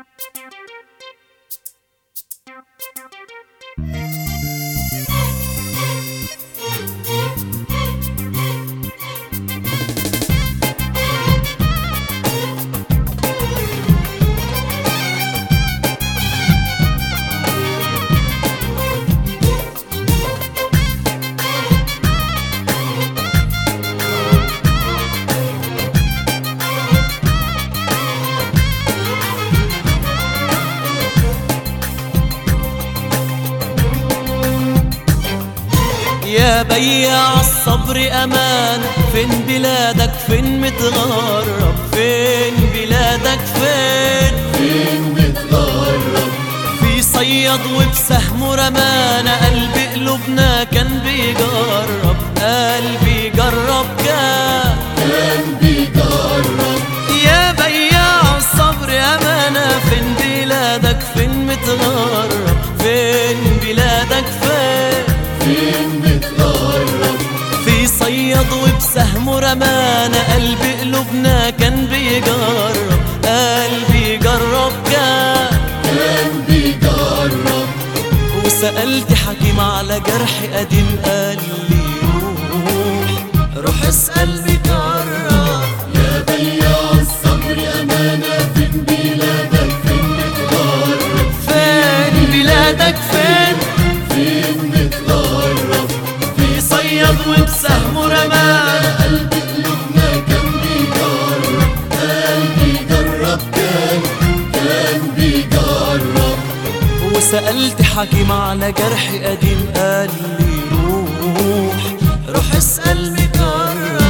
يا بياع الصبر أمانة فين بلادك فين متغرب فين بلادك فين فين متغرب في صياد وبسهمه رمانا قلب قلوبنا كان بيجرب قلبي جرب كان كان بيجرب يا بياع الصبر أمانة فين بلادك فين متغرب فين بلادك فين فين متغرب في صياد وبسهمه رمانا قلب قلوبنا كان بيجرب قلبي جرب كان كان بيجرب وسألت حكيم على جرح قديم قال لي روح روح اسأل بجرب يا بياع الصبر أمانة فين بلادك فين متغرب فين بلادك فين فين متغرب في صياد وبسهمه رمانا قلب قلوبنا كان بيجرب قلبي جرب كان كان بيجرب وسألت حكيم على جرح قديم قال لي روح روح اسأل مجرب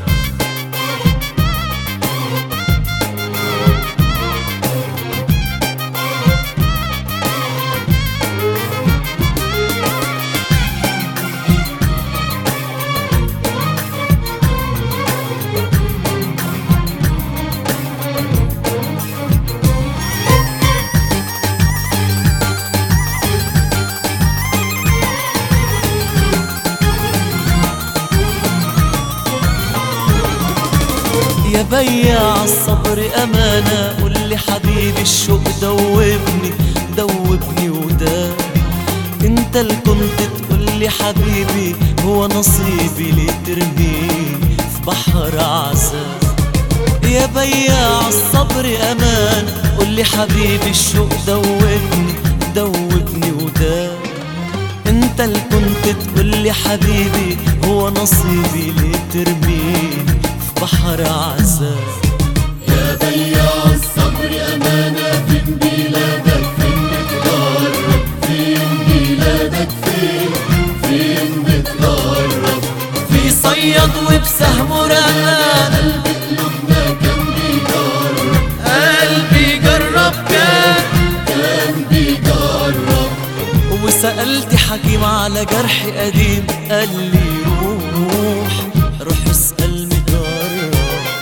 يا بياع الصبر أمانة قول لي حبيبي الشوق دوبني دوبني وده انت اللي كنت تقول لي حبيبي هو نصيبي ليه ترميني في بحر عذاب يا بياع الصبر أمانة قول لي حبيبي الشوق دوبني دوبني وده انت اللي كنت تقول لي حبيبي هو نصيبي ليه ترميني في بحر عذاب يا بياع الصبر أمانة فين بلادك فين متغرب فين بلادك فين فين متغرب في صياد وبسهمه رمان قلوبنا كان بيجرب قلبي جرب كان كان بيجرب وسألت حكيم على جرح قديم قال لي روح روح اسأل مجرب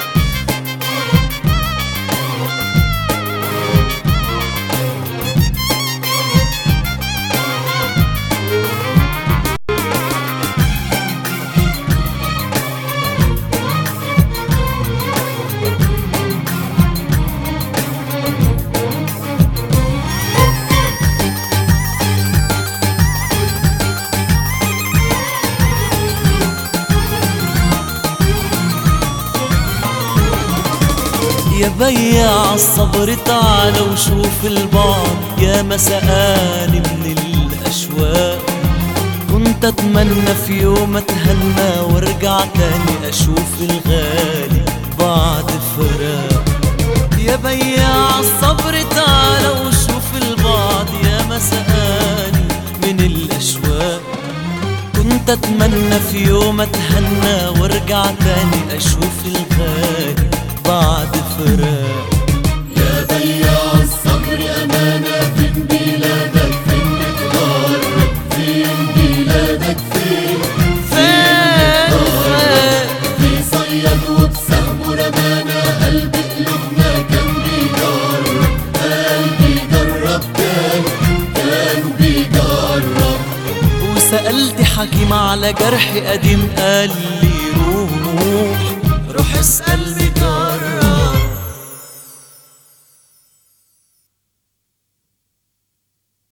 يا بياع الصبر تعال وشوف البعض يا مسقاني من الأشواق كنت أتمنى في يوم أتهنى وارجع تاني أشوف الغالي بعد فراق يا بياع الصبر تعال وشوف البعض يا مسقاني من الأشواق كنت اتمنى في يوم اتهنى وارجع تاني اشوف الغالي بعد فراق يا بياع الصبر أمانة فين بلادك فين متغرب فين بلادك فين فين فين في صياد وبسهم رمانا قلب قلوبنا كان بيجرب قلبي جرب كان كان بيجرب وسألت حكيم على جرح قديم قال لي روح روح اسأل بجرب